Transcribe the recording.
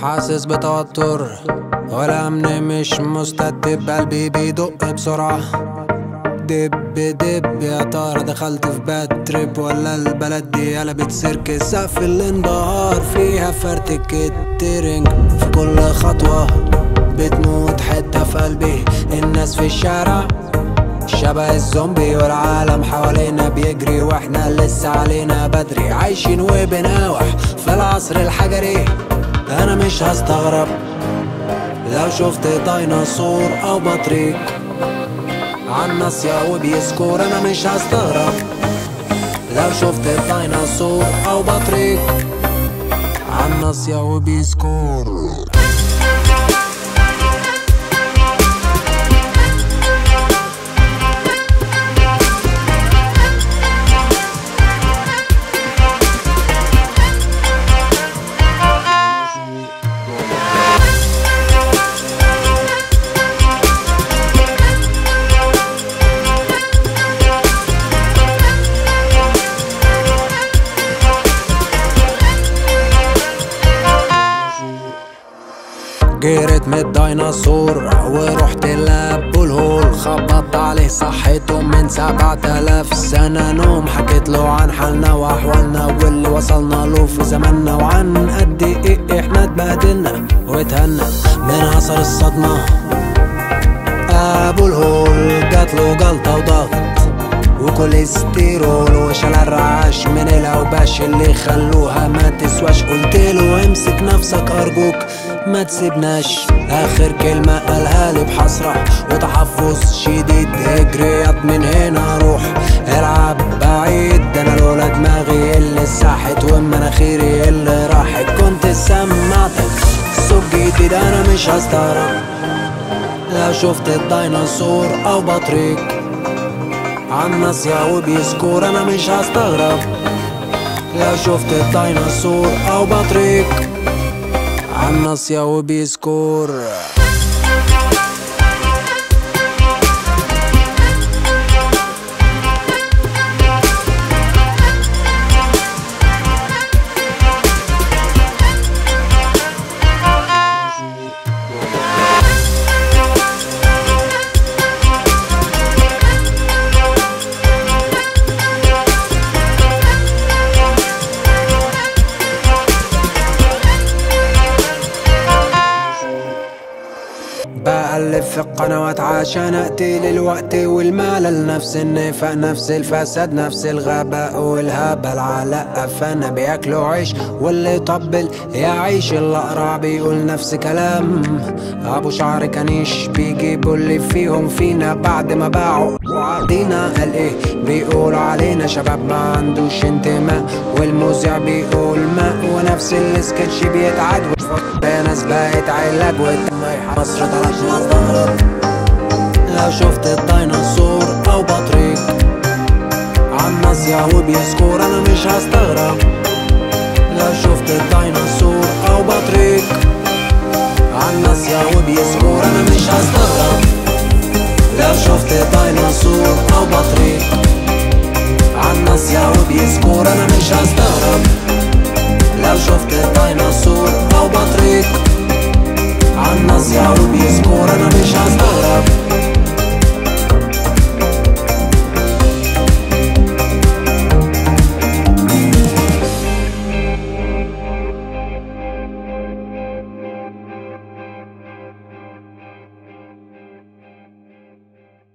حاسس بتوتر والأمن مش مستتب قلبي بيدق بسرعة دب دب يا ترى دخلت في باد تريب ولا البلد دي قلبت سيرك سقف الانبهار فيها فرتك الترنج في كل خطوة بتموت حتة في قلبي الناس في الشارع شبه الزومبي والعالم حوالينا بيجري واحنا لسه علينا بدري عايشين وبناوح في العصر الحجري انا مش هستغرب لو شفت ديناصور او بطريق عالناصية وبيسكور انا مش هستغرب لو شفت ديناصور او بطريق عالناصية وبيسكور جريت من الديناصور ورحت لابو الهول خبطت عليه صحيته من سبعة آلاف سنة نوم حكيت له عن حالنا وأحوالنا واللي وصلنا له في زماننا وعن قد إيه إحنا اتبهدلنا واتهنا من أثر الصدمة أبو الهول جاتله جلطة وضغط وكوليسترول وشال الرعاش من الاوباش اللي خلوها ما تسواش قلتله امسك نفسك ارجوك ما تسيبناش اخر كلمة قالها لي بحسرة وتحفظ شديد اجريات من هنا روح العب بعيد ده انا لولا دماغي اللي ساحت ومناخيري اللي راحت كنت سمعتك صوت جديد انا مش هستغرب لو شفت الديناصور او بطريق عالناصية وبيسكور انا مش هستغرب لو شفت الديناصور او بطريق عالناصية وبيسكور بألف في القنوات عشان اقتل الوقت والملل نفس النفاق نفس الفساد نفس الغباء والهبل على قفانا بياكلوا عيش واللي طبل يعيش الأقرع بيقول نفس كلام أبو شعر كنيش بيجيبوا اللي فيهم فينا بعد ما باعوا وعدينا قال ايه بيقول علينا شباب ما عندوش انتماء والمذيع بيقول ماء ونفس السكتش بيتعاد يا ناس بقت علاج والتميح مصر طلعت مصدر لو شفت الديناصور او بطريق عالناصية وبيسكور انا مش هستغرب لو شفت الديناصور او بطريق عالناصية وبيسكور انا مش هستغرب لو شفت ديناصور او بطريق عالناصية وبيسكور انا مش هستغرب لو شفت ديناصور